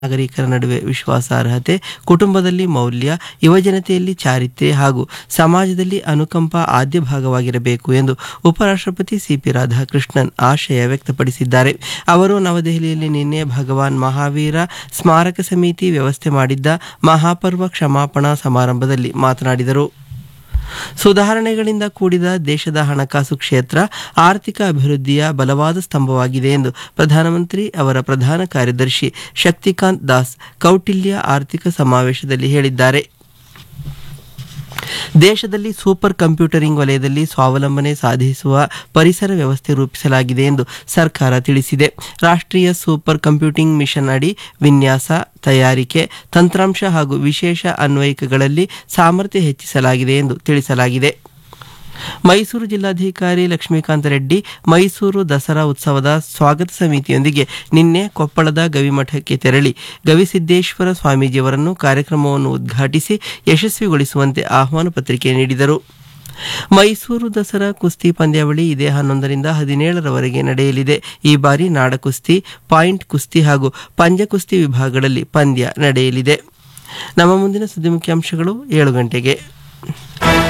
ನಾಗರಿಕರ ನಡುವೆ ವಿಶ್ವಾಸಾರ್ಹತೆ ಕುಟುಂಬದಲ್ಲಿ ಮೌಲ್ಯ ಯುವಜನತೆಯಲ್ಲಿ ಚಾರಿತ್ರ್ಯ ಹಾಗೂ ಸಮಾಜದಲ್ಲಿ ಅನುಕಂಪ ಆದ್ಯ ಭಾಗವಾಗಿರಬೇಕು ಎಂದು ಉಪರಾಷ್ಟ್ರಪತಿ ಸಿಪಿ ರಾಧಾಕೃಷ್ಣನ್ ಆಶಯ ವ್ಯಕ್ತಪಡಿಸಿದ್ದಾರೆ ಅವರು ನವದೆಹಲಿಯಲ್ಲಿ ನಿನ್ನೆ ಭಗವಾನ್ ಮಹಾವೀರ ಸ್ಮಾರಕ ಸಮಿತಿ ವ್ಯವಸ್ಥೆ ಮಾಡಿದ್ದ ಮಹಾಪರ್ವ ಕ್ಷಮಾಪಣಾ ಸಮಾರಂಭದಲ್ಲಿ ಮಾತನಾಡಿದರು ಸುಧಾರಣೆಗಳಿಂದ ಕೂಡಿದ ದೇಶದ ಹಣಕಾಸು ಕ್ಷೇತ್ರ ಆರ್ಥಿಕ ಅಭಿವೃದ್ಧಿಯ ಬಲವಾದ ಸ್ತಂಭವಾಗಿದೆ ಎಂದು ಪ್ರಧಾನಮಂತ್ರಿ ಅವರ ಪ್ರಧಾನ ಕಾರ್ಯದರ್ಶಿ ಶಕ್ತಿಕಾಂತ್ ದಾಸ್ ಕೌಟಿಲ್ಯ ಆರ್ಥಿಕ ಸಮಾವೇಶದಲ್ಲಿ ಹೇಳಿದ್ದಾರೆ ದೇಶದಲ್ಲಿ ಸೂಪರ್ ಕಂಪ್ಯೂಟರಿಂಗ್ ವಲಯದಲ್ಲಿ ಸ್ವಾವಲಂಬನೆ ಸಾಧಿಸುವ ಪರಿಸರ ವ್ಯವಸ್ಥೆ ರೂಪಿಸಲಾಗಿದೆ ಎಂದು ಸರ್ಕಾರ ತಿಳಿಸಿದೆ ರಾಷ್ಟ್ರೀಯ ಸೂಪರ್ ಕಂಪ್ಯೂಟಿಂಗ್ ಮಿಷನ್ ಅಡಿ ವಿನ್ಯಾಸ ತಯಾರಿಕೆ ತಂತ್ರಾಂಶ ಹಾಗೂ ವಿಶೇಷ ಅನ್ವಯಿಕಗಳಲ್ಲಿ ಸಾಮರ್ಥ್ಯ ಹೆಚ್ಚಿಸಲಾಗಿದೆ ಎಂದು ತಿಳಿಸಲಾಗಿದೆ ಮೈಸೂರು ಜಿಲ್ಲಾಧಿಕಾರಿ ಲಕ್ಷ್ಮೀಕಾಂತ ರೆಡ್ಡಿ ಮೈಸೂರು ದಸರಾ ಉತ್ಸವದ ಸ್ವಾಗತ ಸಮಿತಿಯೊಂದಿಗೆ ನಿನ್ನೆ ಕೊಪ್ಪಳದ ಗವಿಮಠಕ್ಕೆ ತೆರಳಿ ಗವಿಸಿದ್ದೇಶ್ವರ ಸ್ವಾಮೀಜಿಯವರನ್ನು ಕಾರ್ಯಕ್ರಮವನ್ನು ಉದ್ಘಾಟಿಸಿ ಯಶಸ್ವಿಗೊಳಿಸುವಂತೆ ಆಹ್ವಾನ ಪತ್ರಿಕೆ ನೀಡಿದರು ಮೈಸೂರು ದಸರಾ ಕುಸ್ತಿ ಪಂದ್ಯಾವಳಿ ಇದೇ ಹನ್ನೊಂದರಿಂದ ಹದಿನೇಳರವರೆಗೆ ನಡೆಯಲಿದೆ ಈ ಬಾರಿ ನಾಡ ಕುಸ್ತಿ ಪಾಯಿಂಟ್ ಕುಸ್ತಿ ಹಾಗೂ ಪಂಜ ಕುಸ್ತಿ ವಿಭಾಗಗಳಲ್ಲಿ ಪಂದ್ಯ ನಡೆಯಲಿದೆ ನಮ್ಮ ಮುಂದಿನ ಸುದ್ದಿ ಮುಖ್ಯಾಂಶಗಳು ಏಳು ಗಂಟೆಗೆ